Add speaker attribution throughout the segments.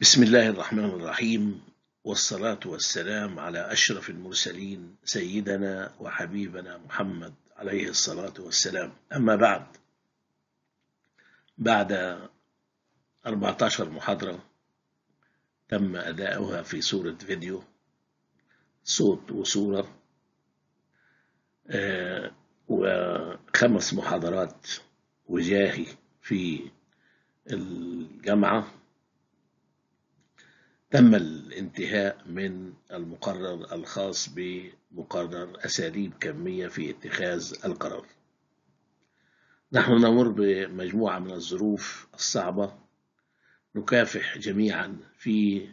Speaker 1: بسم الله الرحمن الرحيم والصلاة والسلام على أشرف المرسلين سيدنا وحبيبنا محمد عليه الصلاة والسلام أما بعد بعد 14 محاضرة تم أداؤها في صورة فيديو صوت وصورة آه، وخمس محاضرات وجاهي في الجامعة تم الانتهاء من المقرر الخاص بمقرر أساليب كمية في اتخاذ القرار نحن نمر بمجموعة من الظروف الصعبة نكافح جميعا في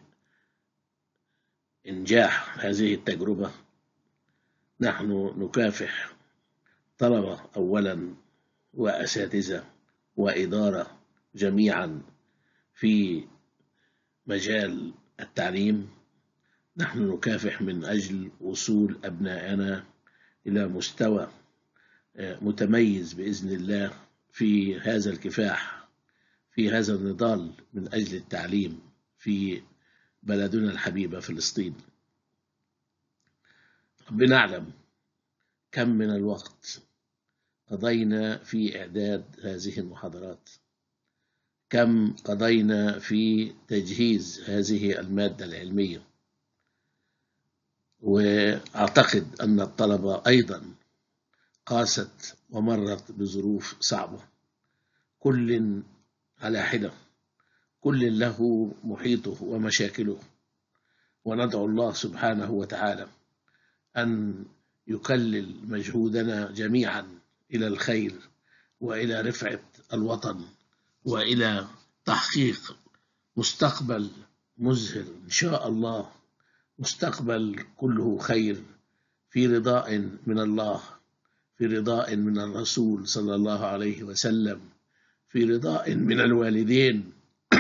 Speaker 1: إنجاح هذه التجربة نحن نكافح طلبة أولا وأساتذة وإدارة جميعا في مجال التعليم نحن نكافح من أجل وصول أبنائنا إلى مستوى متميز بإذن الله في هذا الكفاح في هذا النضال من أجل التعليم في بلدنا الحبيبة فلسطين ربنا أعلم كم من الوقت قضينا في إعداد هذه المحاضرات كم قضينا في تجهيز هذه المادة العلمية وأعتقد أن الطلبة أيضا قاست ومرت بظروف صعبة كل على حدة كل له محيطه ومشاكله وندعو الله سبحانه وتعالى أن يكلل مجهودنا جميعا إلى الخير وإلى رفعة الوطن والى تحقيق مستقبل مزهر ان شاء الله مستقبل كله خير في رضاء من الله في رضاء من الرسول صلى الله عليه وسلم في رضاء من الوالدين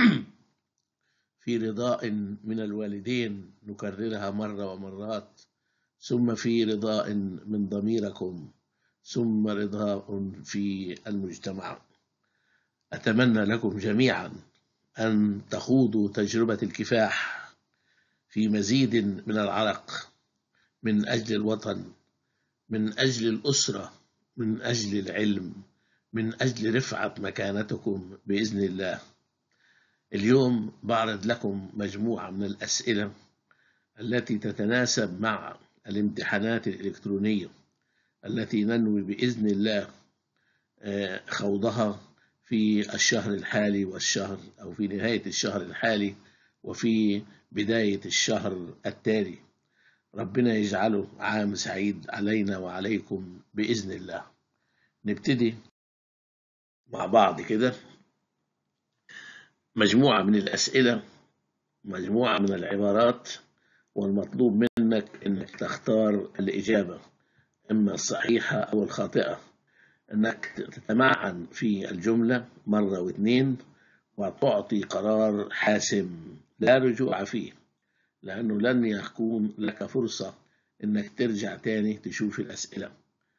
Speaker 1: في رضاء من الوالدين نكررها مرة ومرات ثم في رضاء من ضميركم ثم رضاء في المجتمع أتمنى لكم جميعا أن تخوضوا تجربة الكفاح في مزيد من العرق من أجل الوطن من أجل الأسرة من أجل العلم من أجل رفعة مكانتكم بإذن الله اليوم بعرض لكم مجموعة من الأسئلة التي تتناسب مع الامتحانات الإلكترونية التي ننوي بإذن الله خوضها في الشهر الحالي والشهر أو في نهاية الشهر الحالي وفي بداية الشهر التالي ربنا يجعله عام سعيد علينا وعليكم بإذن الله نبتدي مع بعض كده مجموعة من الأسئلة مجموعة من العبارات والمطلوب منك أنك تختار الإجابة إما الصحيحة أو الخاطئة انك تتمعن في الجملة مرة واثنين وتعطي قرار حاسم لا رجوع فيه لأنه لن يكون لك فرصة انك ترجع تاني تشوف الأسئلة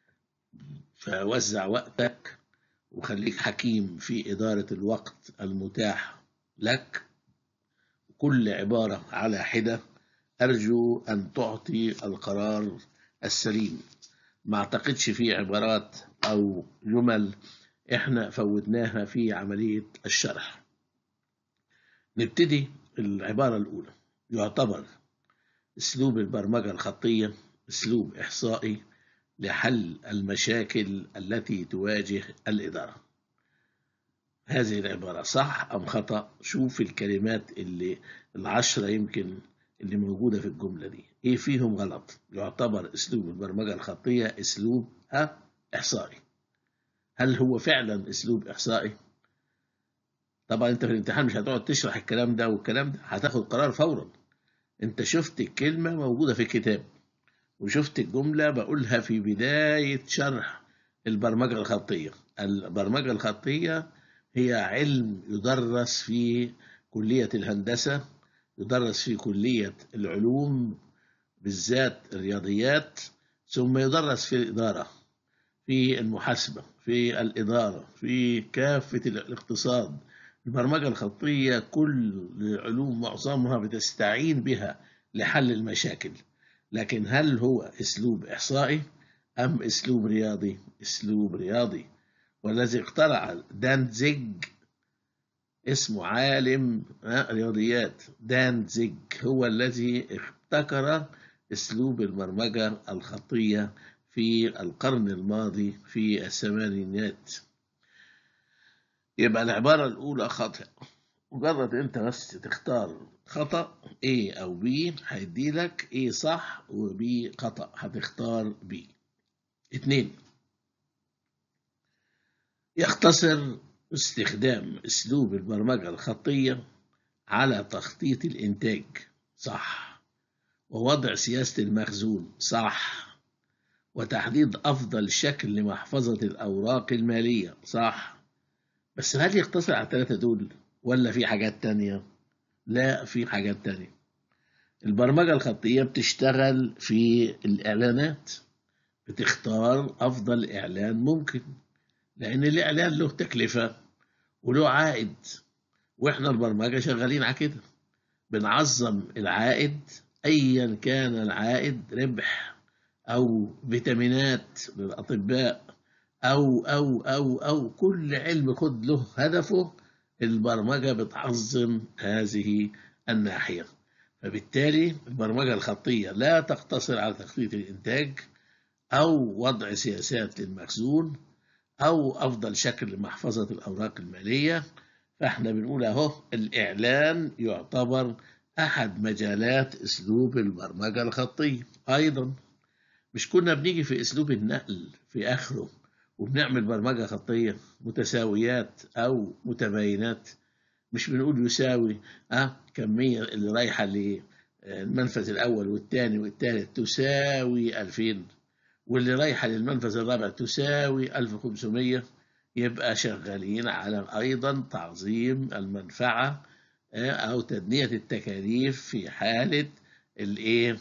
Speaker 1: فوزع وقتك وخليك حكيم في إدارة الوقت المتاح لك كل عبارة على حدة أرجو أن تعطي القرار السليم ما اعتقدش في عبارات او جمل احنا فوتناها في عملية الشرح نبتدي العبارة الاولى يعتبر اسلوب البرمجة الخطية اسلوب احصائي لحل المشاكل التي تواجه الادارة هذه العبارة صح ام خطأ شوف الكلمات اللي العشرة يمكن اللي موجودة في الجملة دي ايه فيهم غلط يعتبر اسلوب البرمجة الخطية اسلوب ها احصائي هل هو فعلا اسلوب احصائي طبعا انت في الامتحان مش هتقعد تشرح الكلام ده والكلام ده هتاخد قرار فورا انت شفت الكلمة موجودة في الكتاب وشفت الجملة بقولها في بداية شرح البرمجة الخطية البرمجة الخطية هي علم يدرس في كلية الهندسة يدرس في كلية العلوم بالذات الرياضيات ثم يدرس في الإدارة في المحاسبة في الإدارة في كافة الاقتصاد البرمجة الخطية كل العلوم معظمها بتستعين بها لحل المشاكل لكن هل هو أسلوب إحصائي أم أسلوب رياضي؟ أسلوب رياضي والذي اخترع دانزيج اسمه عالم رياضيات دانزيج هو الذي ابتكر أسلوب البرمجة الخطية في القرن الماضي في الثمانينات يبقى العبارة الأولى خطأ مجرد أنت بس تختار خطأ A أو B هيدي لك A صح و B خطأ هتختار B اتنين يختصر استخدام أسلوب البرمجة الخطية على تخطيط الإنتاج صح ووضع سياسة المخزون صح وتحديد أفضل شكل لمحفظة الأوراق المالية صح بس هل يقتصر على الثلاثة دول ولا في حاجات تانية؟ لا في حاجات تانية البرمجة الخطية بتشتغل في الإعلانات بتختار أفضل إعلان ممكن لأن الإعلان له تكلفة وله عائد وإحنا البرمجة شغالين على كده بنعظم العائد أيا كان العائد ربح أو فيتامينات للأطباء أو أو أو أو كل علم خد له هدفه البرمجة بتعظم هذه الناحية فبالتالي البرمجة الخطية لا تقتصر على تخطيط الإنتاج أو وضع سياسات للمخزون أو أفضل شكل لمحفظة الأوراق المالية فإحنا بنقول أهو الإعلان يعتبر أحد مجالات أسلوب البرمجة الخطية أيضا مش كنا بنيجي في أسلوب النقل في آخره وبنعمل برمجة خطية متساويات أو متباينات مش بنقول يساوي أه كمية اللي رايحة للمنفذ الأول والثاني والثالث تساوي 2000 واللي رايحة للمنفذ الرابع تساوي 1500 يبقى شغالين على أيضا تعظيم المنفعة أو تدنية التكاليف في حالة الإيه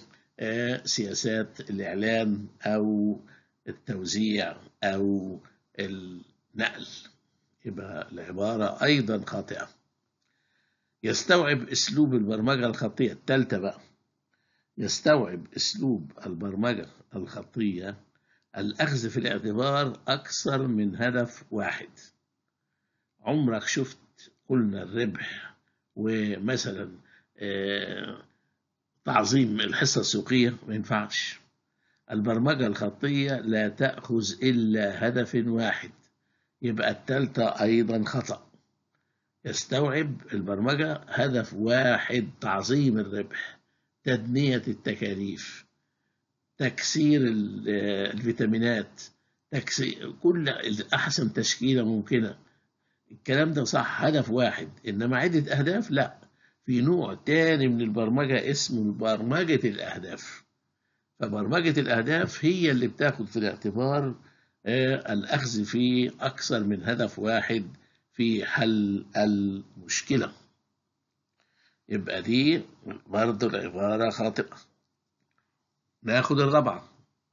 Speaker 1: سياسات الإعلان أو التوزيع أو النقل يبقى العبارة أيضا خاطئة يستوعب أسلوب البرمجة الخطية الثالثة بقى يستوعب أسلوب البرمجة الخطية الأخذ في الاعتبار أكثر من هدف واحد عمرك شفت قلنا الربح ومثلا تعظيم الحصة السوقية ما ينفعش البرمجة الخطية لا تأخذ إلا هدف واحد يبقى التالتة أيضا خطأ يستوعب البرمجة هدف واحد تعظيم الربح تدنية التكاليف تكسير الفيتامينات تكسير كل أحسن تشكيلة ممكنة الكلام ده صح هدف واحد إنما عدة أهداف لا في نوع تاني من البرمجة اسمه برمجة الأهداف فبرمجة الأهداف هي اللي بتاخد في الاعتبار الأخذ في أكثر من هدف واحد في حل المشكلة يبقى دي برضه العبارة خاطئة ناخد الرابعة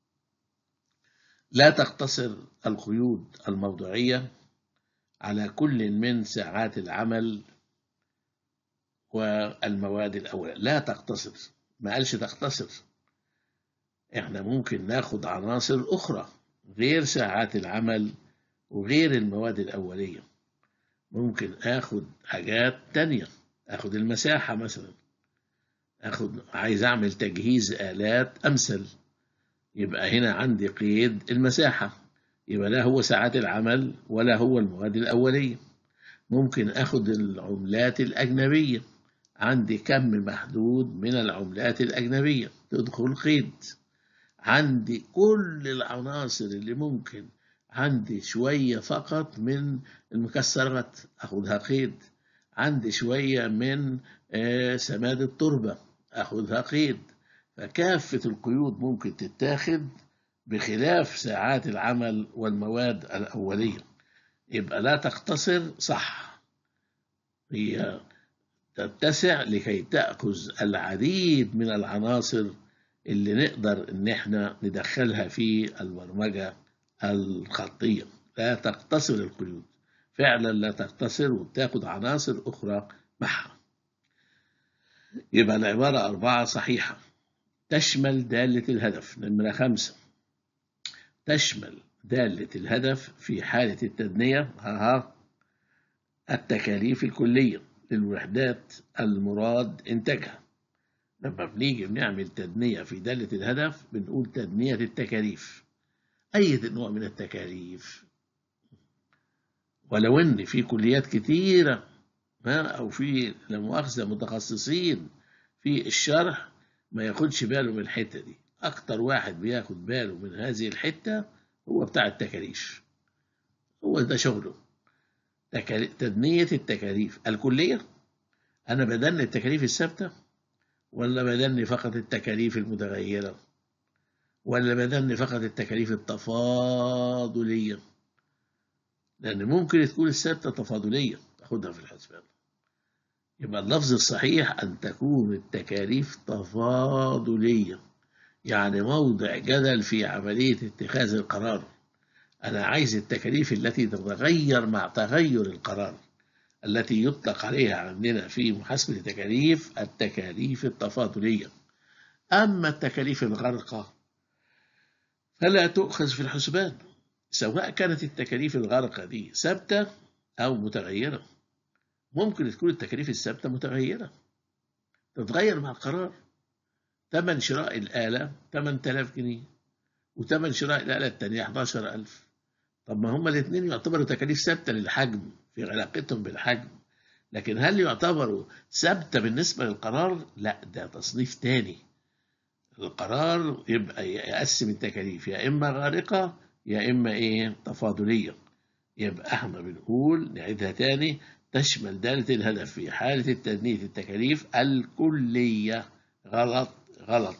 Speaker 1: لا تقتصر القيود الموضوعية على كل من ساعات العمل والمواد الأولى لا تقتصر ما قالش تقتصر احنا ممكن ناخد عناصر أخرى غير ساعات العمل وغير المواد الأولية ممكن اخد حاجات تانية اخد المساحة مثلا اخد عايز اعمل تجهيز آلات امثل يبقى هنا عندي قيد المساحة يبقى لا هو ساعات العمل ولا هو المواد الأولية ممكن اخد العملات الأجنبية عندي كم محدود من العملات الأجنبية تدخل قيد عندي كل العناصر اللي ممكن عندي شوية فقط من المكسرات أخذها قيد عندي شوية من سماد التربة أخذها قيد فكافة القيود ممكن تتاخد بخلاف ساعات العمل والمواد الأولية يبقى لا تقتصر صح هي تتسع لكي تأخذ العديد من العناصر اللي نقدر ان احنا ندخلها في البرمجة الخطية لا تقتصر القيود فعلا لا تقتصر وبتاخد عناصر أخرى معها يبقى العبارة أربعة صحيحة تشمل دالة الهدف نمرة خمسة تشمل دالة الهدف في حالة التدنية ها التكاليف الكلية للوحدات المراد إنتاجها لما بنيجي بنعمل تدنية في دالة الهدف بنقول تدنية التكاليف أي نوع من التكاليف ولو إن في كليات كتيرة أو في لا مؤاخذة متخصصين في الشرح ما ياخدش باله من الحتة دي أكتر واحد بياخد باله من هذه الحتة هو بتاع التكاليف هو ده شغله تدنية التكاليف الكلية أنا بدن التكاليف الثابتة ولا بدن فقط التكاليف المتغيرة ولا بدن فقط التكاليف التفاضلية لأن ممكن تكون الثابتة تفاضلية تاخدها في الحسبان يبقى اللفظ الصحيح أن تكون التكاليف تفاضلية يعني موضع جدل في عملية اتخاذ القرار أنا عايز التكاليف التي تتغير مع تغير القرار التي يطلق عليها عندنا في محاسبة التكاليف التكاليف التفاضلية أما التكاليف الغرقة فلا تؤخذ في الحسبان سواء كانت التكاليف الغرقة دي ثابتة أو متغيرة ممكن تكون التكاليف الثابتة متغيرة تتغير مع القرار ثمن شراء الآلة 8000 جنيه وثمن شراء الآلة الثانية 11000 طب ما هما الاثنين يعتبروا تكاليف ثابتة للحجم في علاقتهم بالحجم لكن هل يعتبروا ثابتة بالنسبة للقرار؟ لا ده تصنيف تاني القرار يبقى يقسم التكاليف يا إما غارقة يا إما إيه تفاضلية يبقى احنا بنقول نعيدها تاني تشمل دالة الهدف في حالة التدنية التكاليف الكلية غلط غلط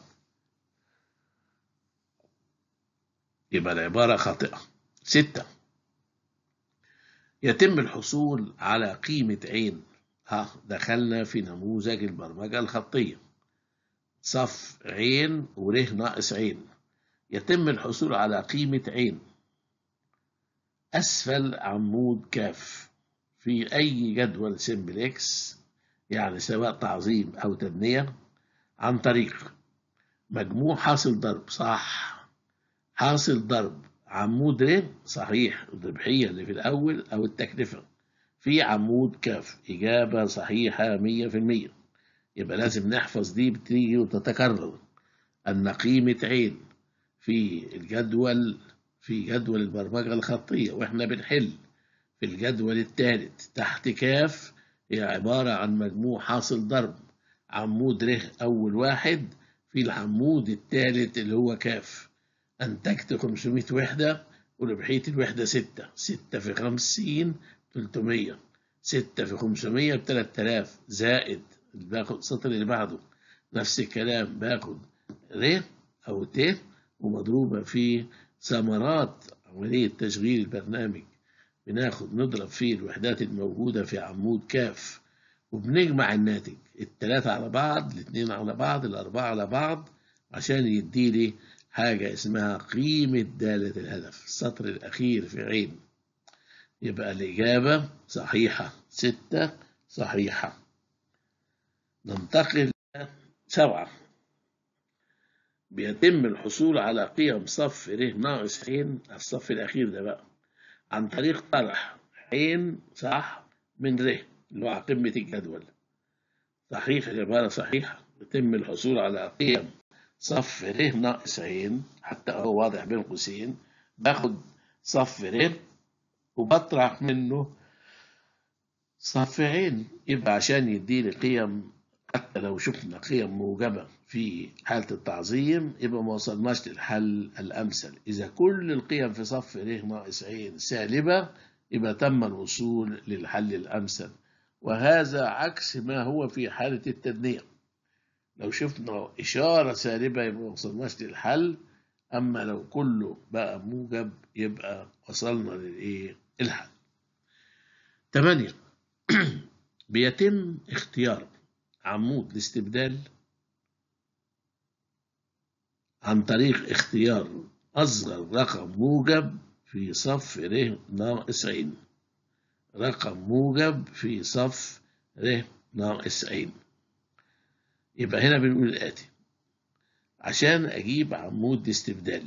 Speaker 1: يبقى العبارة خاطئة ستة يتم الحصول على قيمة عين ها دخلنا في نموذج البرمجة الخطية صف عين وره ناقص عين يتم الحصول على قيمة عين أسفل عمود كاف في أي جدول سمبلكس يعني سواء تعظيم أو تبنية عن طريق مجموع حاصل ضرب صح حاصل ضرب عمود ر صحيح الربحية اللي في الأول أو التكلفة في عمود كاف إجابة صحيحة مية في المية يبقى لازم نحفظ دي بتيجي وتتكرر أن قيمة عين في الجدول في جدول البرمجة الخطية وإحنا بنحل في الجدول الثالث تحت كاف هي عبارة عن مجموع حاصل ضرب عمود ر أول واحد في العمود الثالث اللي هو كاف أنتجت 500 وحدة وربحية الوحدة 6 6 في 50 300 6 في 500 ب 3000 زائد باخد السطر اللي بعده نفس الكلام باخد ر أو ت ومضروبة في ثمرات عملية تشغيل البرنامج بناخد نضرب فيه الوحدات الموجودة في عمود كاف وبنجمع الناتج التلاتة على بعض الاثنين على بعض الأربعة على بعض عشان يديلي حاجة اسمها قيمة دالة الهدف السطر الأخير في عين يبقى الإجابة صحيحة ستة صحيحة ننتقل سبعة بيتم الحصول على قيم صف ر ناقص عين الصف الأخير ده بقى عن طريق طرح عين صح من ر اللي هو قمة الجدول صحيح العبارة صحيحة يتم الحصول على قيم صف ر ناقص عين حتى هو واضح بين قوسين باخد صف ر وبطرح منه صف عين يبقى عشان يديني قيم حتى لو شفنا قيم موجبة في حالة التعظيم يبقى ما وصلناش للحل الأمثل إذا كل القيم في صف ر ناقص عين سالبة يبقى تم الوصول للحل الأمثل وهذا عكس ما هو في حالة التدنية لو شفنا إشارة سالبة يبقى ما وصلناش للحل أما لو كله بقى موجب يبقى وصلنا للإيه الحل ثمانية بيتم اختيار عمود الاستبدال عن طريق اختيار أصغر رقم موجب في صف ر ناقص عين رقم موجب في صف ر ناقص عين يبقى هنا بنقول الآتي عشان أجيب عمود الاستبدال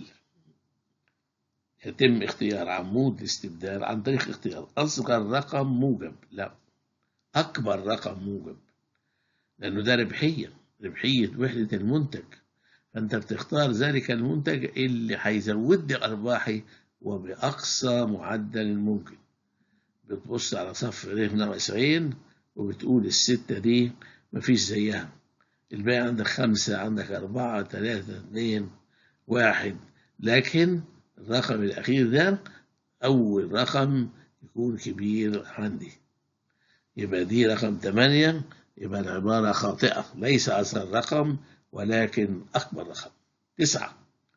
Speaker 1: يتم اختيار عمود الاستبدال عن طريق اختيار أصغر رقم موجب لا أكبر رقم موجب لأنه ده ربحية ربحية وحدة المنتج فأنت بتختار ذلك المنتج اللي هيزود لي أرباحي وبأقصى معدل ممكن بتبص على صف ر ناقص عين وبتقول الستة دي مفيش زيها الباقي عندك خمسة عندك أربعة ثلاثة اثنين واحد لكن الرقم الأخير ده أول رقم يكون كبير عندي يبقى دي رقم ثمانية يبقى العبارة خاطئة ليس أصغر رقم ولكن أكبر رقم تسعة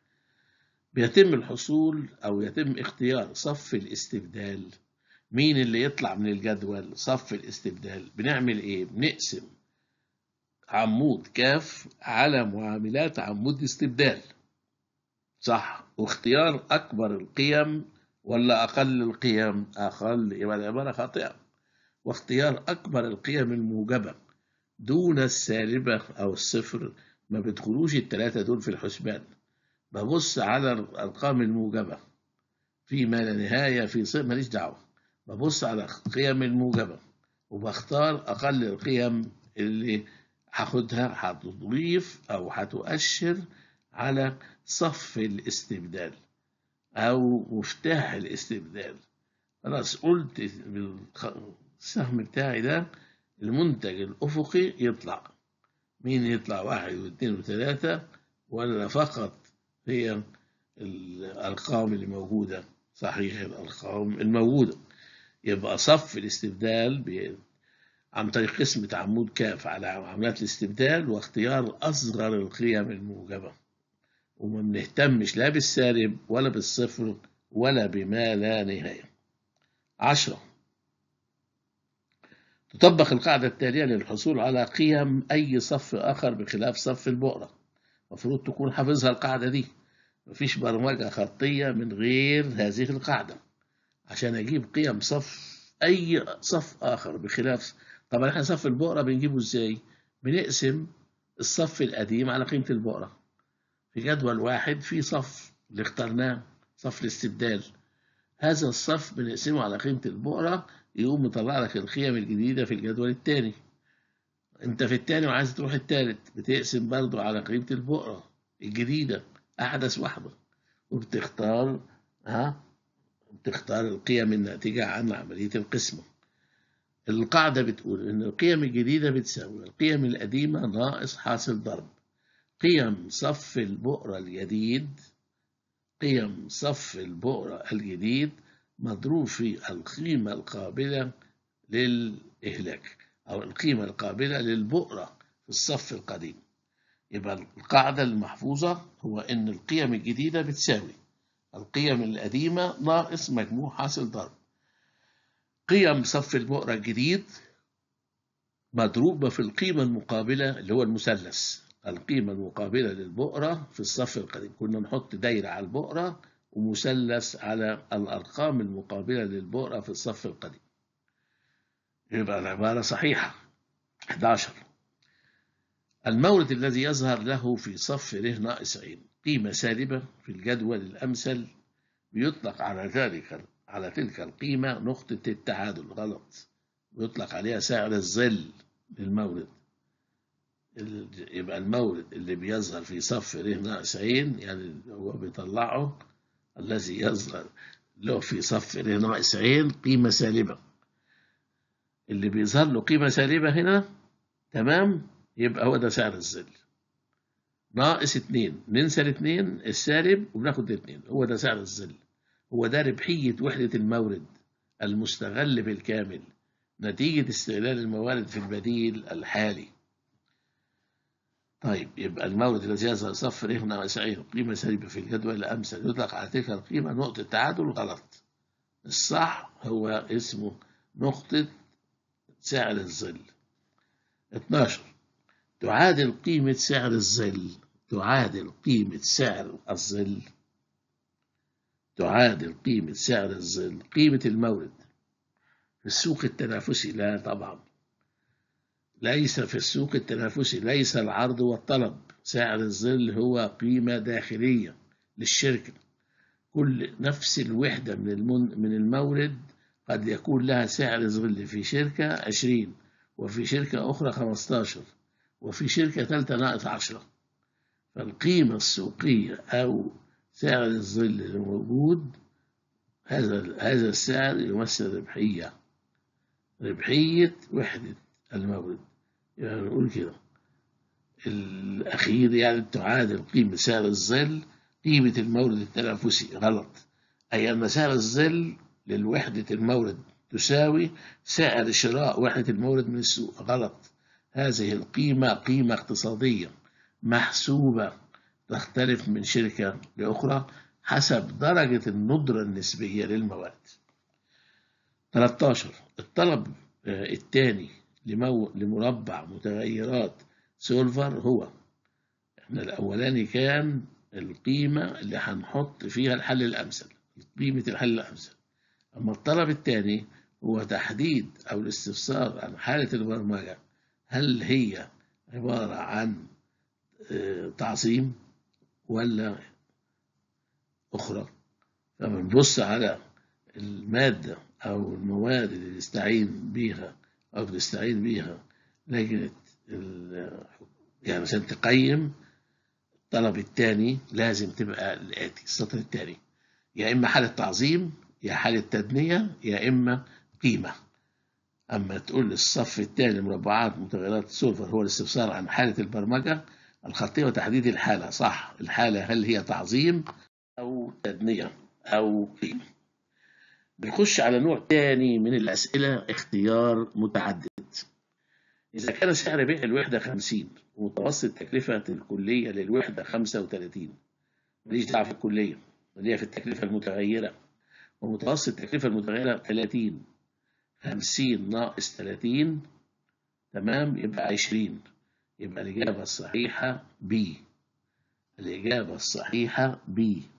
Speaker 1: بيتم الحصول أو يتم اختيار صف الاستبدال مين اللي يطلع من الجدول صف الاستبدال بنعمل ايه بنقسم عمود كاف على معاملات عمود استبدال صح واختيار أكبر القيم ولا أقل القيم أقل يبقى العبارة خاطئة واختيار أكبر القيم الموجبة دون السالبة أو الصفر ما بيدخلوش الثلاثة دول في الحسبان ببص على الأرقام الموجبة في ما لا نهاية في صفر ماليش دعوة ببص على القيم الموجبة وبختار أقل القيم اللي هاخدها هتضيف أو هتؤشر على صف الاستبدال أو مفتاح الاستبدال خلاص قلت بالسهم بتاعي ده المنتج الأفقي يطلع مين يطلع واحد واثنين وثلاثة ولا فقط هي الأرقام اللي موجودة صحيح الأرقام الموجودة يبقى صف الاستبدال عن طريق قسمة عمود كاف على عمليات الاستبدال واختيار أصغر القيم الموجبة وما بنهتمش لا بالسالب ولا بالصفر ولا بما لا نهاية عشرة تطبق القاعدة التالية للحصول على قيم أي صف آخر بخلاف صف البؤرة المفروض تكون حافظها القاعدة دي مفيش برمجة خطية من غير هذه القاعدة عشان أجيب قيم صف أي صف آخر بخلاف طبعا احنا صف البؤرة بنجيبه ازاي؟ بنقسم الصف القديم على قيمة البؤرة في جدول واحد في صف اللي اخترناه صف الاستبدال هذا الصف بنقسمه على قيمة البؤرة يقوم مطلع لك القيم الجديدة في الجدول الثاني انت في الثاني وعايز تروح الثالث بتقسم برضو على قيمة البؤرة الجديدة أحدث واحدة وبتختار ها بتختار القيم الناتجة عن عملية القسمة القاعدة بتقول إن القيم الجديدة بتساوي القيم القديمة ناقص حاصل ضرب قيم صف البؤرة الجديد قيم صف البؤرة الجديد مضروب في القيمة القابلة للإهلاك أو القيمة القابلة للبؤرة في الصف القديم يبقى القاعدة المحفوظة هو إن القيم الجديدة بتساوي القيم القديمة ناقص مجموع حاصل ضرب قيم صف البؤرة الجديد مضروبة في القيمة المقابلة اللي هو المثلث القيمة المقابلة للبؤرة في الصف القديم كنا نحط دايرة على البؤرة ومثلث على الأرقام المقابلة للبؤرة في الصف القديم يبقى العبارة صحيحة 11 المورد الذي يظهر له في صف ر ناقص عين قيمة سالبة في الجدول الأمثل بيطلق على ذلك على تلك القيمة نقطة التعادل غلط بيطلق عليها سعر الظل للمورد يبقى المورد اللي بيظهر في صف ر ناقص عين يعني هو بيطلعه الذي يظهر له في صف ر ناقص عين قيمة سالبة اللي بيظهر له قيمة سالبة هنا تمام يبقى هو ده سعر الظل ناقص اتنين ننسى الاتنين السالب وبناخد الاتنين هو ده سعر الظل هو ده ربحية وحدة المورد المستغل بالكامل نتيجة استغلال الموارد في البديل الحالي طيب يبقى المورد الذي يظهر صف ر ناقص عين قيمة سالبة في الجدول الأمثل يطلق على تلك القيمة نقطة تعادل غلط الصح هو اسمه نقطة سعر الظل 12 تعادل قيمة سعر الظل تعادل قيمة سعر الظل تعادل قيمة سعر الظل قيمة المورد في السوق التنافسي لا طبعا ليس في السوق التنافسي ليس العرض والطلب سعر الظل هو قيمة داخلية للشركة كل نفس الوحدة من المن من المورد قد يكون لها سعر ظل في شركة 20 وفي شركة أخرى 15 وفي شركة ثالثة ناقص 10 فالقيمة السوقية أو سعر الظل الموجود هذا هذا السعر يمثل ربحية ربحية وحدة المورد يعني نقول كده الأخير يعني تعادل قيمة سعر الظل قيمة المورد التنافسي غلط أي أن سعر الظل للوحدة المورد تساوي سعر شراء وحدة المورد من السوق غلط هذه القيمة قيمة اقتصادية محسوبة تختلف من شركة لأخرى حسب درجة الندرة النسبية للمواد 13 الطلب الثاني لمربع متغيرات سولفر هو احنا الأولاني كان القيمة اللي هنحط فيها الحل الأمثل قيمة الحل الأمثل أما الطلب الثاني هو تحديد أو الاستفسار عن حالة البرمجة هل هي عبارة عن تعظيم ولا أخرى فبنبص على المادة أو المواد اللي بنستعين بيها أو بنستعين بيها لجنة يعني عشان تقيم الطلب الثاني لازم تبقى الآتي السطر الثاني يا إما حالة تعظيم يا حالة تدنية يا إما قيمة أما تقول الصف الثاني مربعات متغيرات سولفر هو الاستفسار عن حالة البرمجة الخطية وتحديد الحالة صح الحالة هل هي تعظيم أو تدنية أو قيمة بنخش على نوع تاني من الأسئلة اختيار متعدد إذا كان سعر بيع الوحدة 50 ومتوسط تكلفة الكلية للوحدة 35 ماليش دعوة في الكلية اللي هي في التكلفة المتغيرة ومتوسط التكلفة المتغيرة 30 50 ناقص 30 تمام يبقى 20 يبقى الإجابة الصحيحة B الإجابة الصحيحة B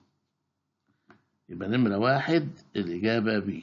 Speaker 1: يبقى نمرة واحد الإجابة B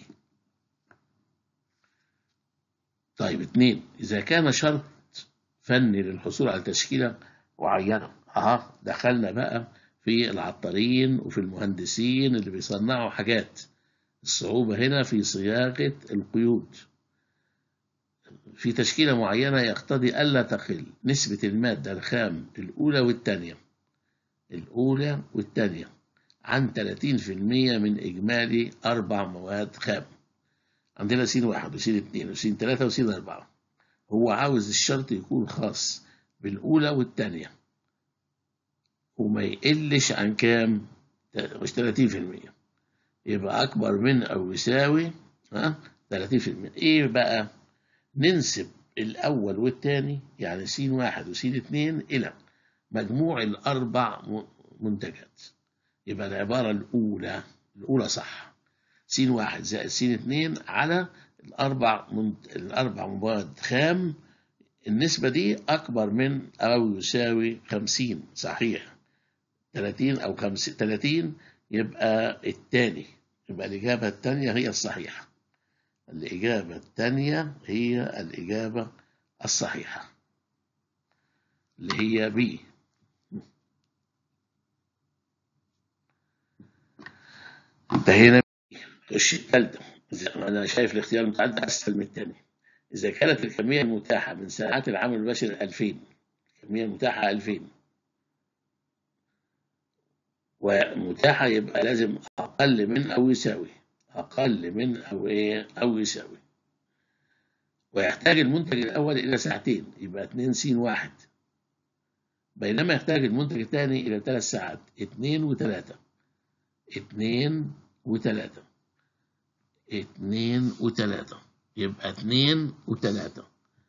Speaker 1: طيب اتنين إذا كان شرط فني للحصول على تشكيلة معينة أها دخلنا بقى في العطارين وفي المهندسين اللي بيصنعوا حاجات الصعوبة هنا في صياغة القيود في تشكيلة معينة يقتضي ألا تقل نسبة المادة الخام الأولى والثانية الأولى والثانية عن 30% من إجمالي أربع مواد خام عندنا سين واحد وسين اثنين وسين ثلاثة وسين أربعة هو عاوز الشرط يكون خاص بالأولى والثانية وما يقلش عن كام؟ مش 30% يبقى أكبر من أو يساوي ها 30% إيه بقى؟ ننسب الأول والثاني يعني س واحد وس اثنين إلى مجموع الأربع منتجات يبقى العبارة الأولى الأولى صح س واحد زائد س اثنين على الأربع منت... الأربع مواد خام النسبة دي أكبر من أو يساوي خمسين صحيح تلاتين أو خمسين تلاتين يبقى الثاني يبقى الإجابة الثانية هي الصحيحة الإجابة الثانية هي الإجابة الصحيحة اللي هي بي انتهينا الشيء الثالثة أنا شايف الاختيار المتعدد أسهل من الثاني إذا كانت الكمية المتاحة من ساعات العمل البشري 2000 الكمية المتاحة 2000 ومتاحة يبقى لازم أقل من أو يساوي أقل من أو إيه أو يساوي ويحتاج المنتج الأول إلى ساعتين يبقى 2 س واحد بينما يحتاج المنتج الثاني إلى ثلاث ساعات اتنين وثلاثة اتنين وثلاثة اتنين وثلاثة يبقى اتنين وثلاثة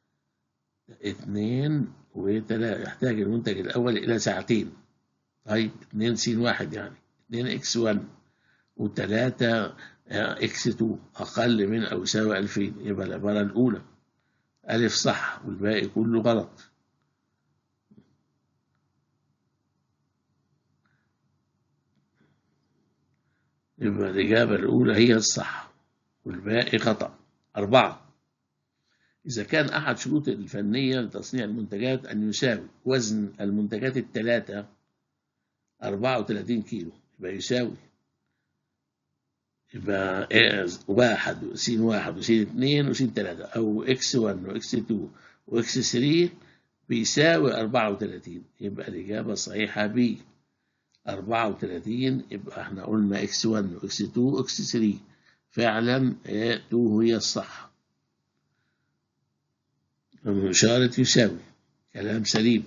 Speaker 1: اتنين وثلاثة يحتاج المنتج الأول إلى ساعتين طيب اتنين س واحد يعني اتنين اكس 1 وثلاثة اكس 2 أقل من أو يساوي 2000 يبقى العبارة الأولى ألف صح والباقي كله غلط يبقى الإجابة الأولى هي الصح والباقي خطأ أربعة إذا كان أحد شروط الفنية لتصنيع المنتجات أن يساوي وزن المنتجات الثلاثة 34 كيلو يبقى يساوي يبقى واحد وسين واحد وسين اثنين وسين ثلاثة أو إكس 1 وإكس 2 وإكس 3 بيساوي 34 يبقى الإجابة الصحيحة ب 34 يبقى احنا قلنا إكس 1 وإكس 2 وإكس 3 فعلا 2 هي الصح إشارة يساوي كلام سليم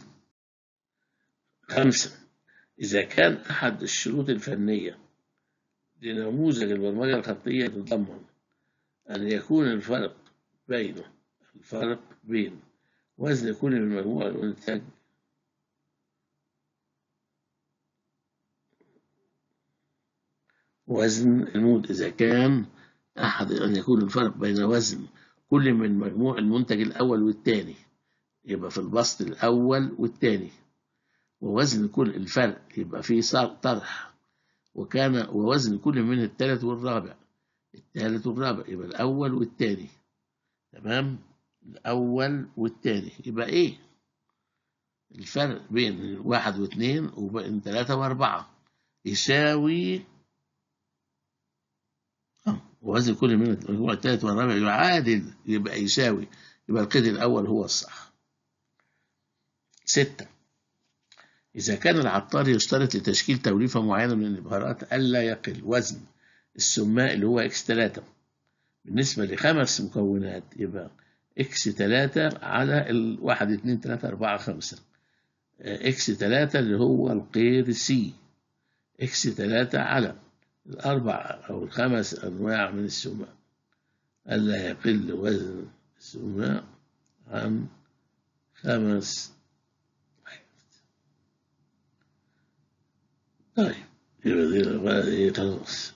Speaker 1: خمسة إذا كان أحد الشروط الفنية لنموذج البرمجة الخطية يتضمن أن يكون الفرق بينه الفرق بين وزن كل من مجموع الإنتاج وزن المود إذا كان أحد أن يكون الفرق بين وزن كل من مجموع المنتج الأول والثاني يبقى في البسط الأول والثاني ووزن كل الفرق يبقى فيه طرح وكان ووزن كل من الثالث والرابع الثالث والرابع يبقى الأول والثاني تمام الأول والثاني يبقى إيه الفرق بين واحد واثنين وبين ثلاثة وأربعة يساوي ووزن كل من المجموع الثالث والرابع يعادل يبقى يساوي يبقى القيد الأول هو الصح ستة إذا كان العطار يشترط لتشكيل توليفة معينة من الإبهارات ألا يقل وزن السماء اللي هو إكس 3 بالنسبة لخمس مكونات يبقى إكس 3 على الواحد اتنين تلاتة أربعة خمسة إكس 3 اللي هو القيد سي إكس 3 على الأربع أو الخمس أنواع من السماء ألا يقل وزن السماء عن خمس طيب يبقى دي بقى ايه خلاص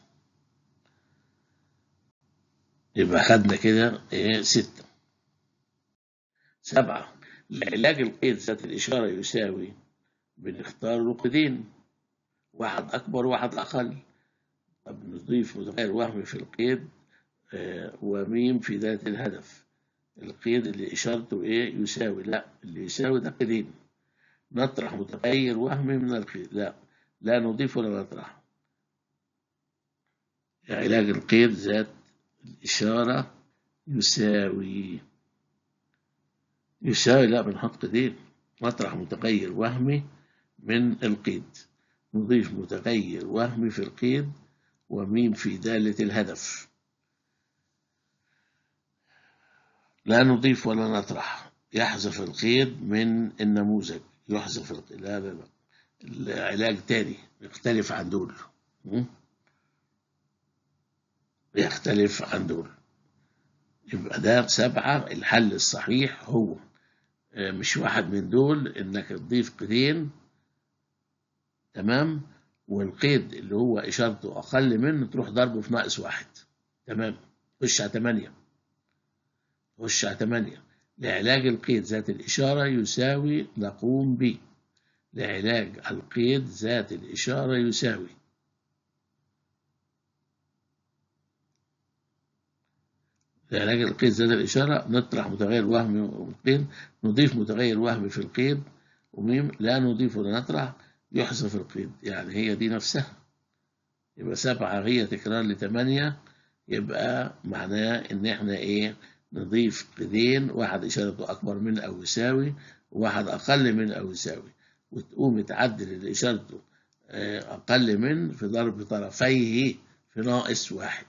Speaker 1: يبقى خدنا كده ايه ستة سبعة لعلاج القيد ذات الإشارة يساوي بنختار رقدين واحد أكبر وواحد أقل طب نضيف متغير وهمي في القيد آه وميم في ذات الهدف القيد اللي إشارته إيه يساوي لا اللي يساوي ده قيدين نطرح متغير وهمي من القيد لا لا نضيف ولا نطرح علاج القيد ذات الإشارة يساوي يساوي لا بنحط قيدين نطرح متغير وهمي من القيد نضيف متغير وهمي في القيد وميم في دالة الهدف لا نضيف ولا نطرح يحذف القيد من النموذج يحذف القيد لا لا لا العلاج تاني يختلف عن دول يختلف عن دول يبقى ده سبعة الحل الصحيح هو مش واحد من دول انك تضيف قيدين تمام والقيد اللي هو اشارته اقل منه تروح ضربه في ناقص واحد تمام خش على تمانية خش على تمانية لعلاج القيد ذات الإشارة يساوي نقوم ب لعلاج القيد ذات الإشارة يساوي لعلاج القيد ذات الإشارة نطرح متغير وهمي والقيد نضيف متغير وهمي في القيد وميم لا نضيف ولا نطرح يحذف القيد يعني هي دي نفسها يبقى سبعة هي تكرار لثمانية يبقى معناه إن إحنا إيه نضيف قيدين واحد إشارته أكبر من أو يساوي وواحد أقل من أو يساوي وتقوم تعدل اللي إشارته أقل من في ضرب طرفيه في ناقص واحد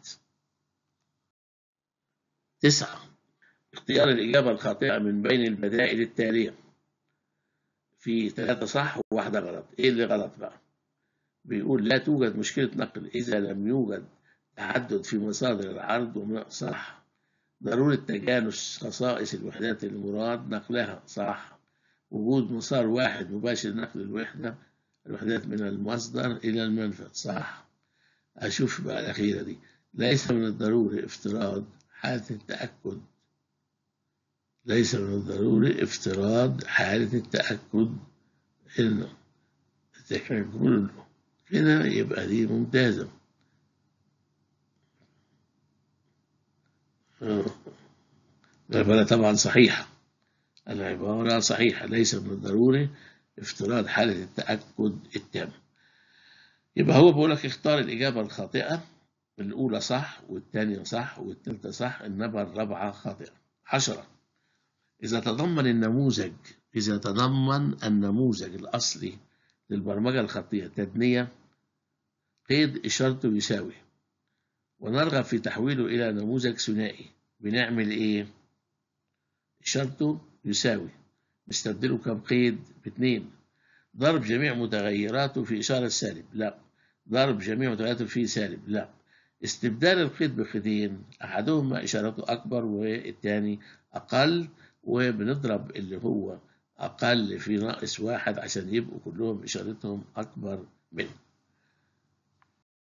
Speaker 1: تسعة اختيار الإجابة الخاطئة من بين البدائل التالية في ثلاثة صح وواحدة غلط إيه اللي غلط بقى بيقول لا توجد مشكلة نقل إذا لم يوجد تعدد في مصادر العرض صح ضرورة تجانس خصائص الوحدات المراد نقلها صح وجود مسار واحد مباشر نقل الوحدة الوحدات من المصدر إلى المنفذ صح أشوف بقى الأخيرة دي ليس من الضروري افتراض حالة التأكد ليس من الضروري افتراض حالة التأكد إنه التكامل كده يبقى دي ممتازة العبارة طبعا صحيحة العبارة صحيحة ليس من الضروري افتراض حالة التأكد التام يبقى هو بيقول لك اختار الإجابة الخاطئة الأولى صح والثانية صح والثالثة صح إنما الرابعة خاطئة عشرة إذا تضمن النموذج إذا تضمن النموذج الأصلي للبرمجة الخطية تثنية قيد إشارته يساوي ونرغب في تحويله إلى نموذج ثنائي بنعمل إيه؟ إشارته يساوي نستبدله كم قيد باثنين ضرب جميع متغيراته في إشارة سالب لا ضرب جميع متغيراته في سالب لا استبدال القيد بقيدين أحدهما إشارته أكبر والثاني أقل وبنضرب اللي هو أقل في ناقص واحد عشان يبقوا كلهم إشارتهم أكبر منه